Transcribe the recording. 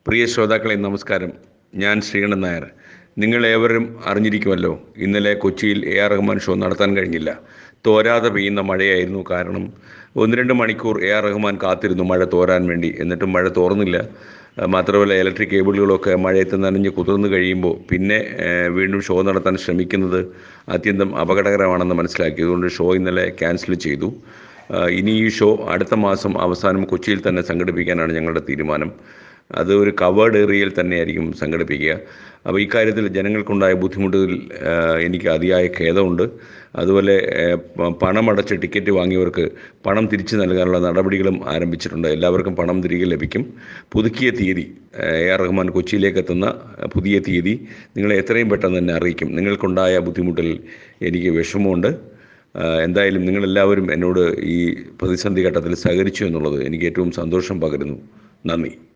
പ്രിയ ശ്രോതാക്കളെ നമസ്കാരം ഞാൻ ശ്രീകണ്ഠൻ നായർ നിങ്ങളേവരും അറിഞ്ഞിരിക്കുമല്ലോ ഇന്നലെ കൊച്ചിയിൽ എ ആർ റഹ്മാൻ ഷോ നടത്താൻ കഴിഞ്ഞില്ല തോരാതെ പെയ്യുന്ന മഴയായിരുന്നു കാരണം ഒന്ന് രണ്ട് മണിക്കൂർ എ ആർ റഹ്മാൻ കാത്തിരുന്നു മഴ തോരാൻ വേണ്ടി എന്നിട്ടും മഴ തോർന്നില്ല ആ, മാത്രമല്ല ഇലക്ട്രിക് കേബിളുകളൊക്കെ മഴയത്ത് നനഞ്ഞ് കുതിർന്നു കഴിയുമ്പോൾ പിന്നെ ആ, വീണ്ടും ഷോ നടത്താൻ ശ്രമിക്കുന്നത് അത്യന്തം അപകടകരമാണെന്ന് മനസ്സിലാക്കി അതുകൊണ്ട് ഷോ ഇന്നലെ ക്യാൻസൽ ചെയ്തു ആ, ഇനി ഈ ഷോ അടുത്ത മാസം അവസാനം കൊച്ചിയിൽ തന്നെ സംഘടിപ്പിക്കാനാണ് ഞങ്ങളുടെ തീരുമാനം അത് ഒരു കവേർഡ് ഏരിയയിൽ തന്നെയായിരിക്കും സംഘടിപ്പിക്കുക അപ്പോൾ ഇക്കാര്യത്തിൽ ജനങ്ങൾക്കുണ്ടായ ബുദ്ധിമുട്ടുകൾ ആ, എനിക്ക് അതിയായ ഖേദമുണ്ട് അതുപോലെ ആ, പ- പണമടച്ച് ടിക്കറ്റ് വാങ്ങിയവർക്ക് പണം തിരിച്ചു നൽകാനുള്ള നടപടികളും ആരംഭിച്ചിട്ടുണ്ട് എല്ലാവർക്കും പണം തിരികെ ലഭിക്കും പുതുക്കിയ തീയതി ആ, എ ആർ റഹ്മാൻ കൊച്ചിയിലേക്ക് എത്തുന്ന പുതിയ തീയതി നിങ്ങളെ എത്രയും പെട്ടെന്ന് തന്നെ അറിയിക്കും നിങ്ങൾക്കുണ്ടായ ബുദ്ധിമുട്ടിൽ എനിക്ക് വിഷമമുണ്ട് ആ, എന്തായാലും നിങ്ങളെല്ലാവരും എന്നോട് ഈ പ്രതിസന്ധി ഘട്ടത്തിൽ സഹകരിച്ചു എന്നുള്ളത് എനിക്ക് ഏറ്റവും സന്തോഷം പകരുന്നു നന്ദി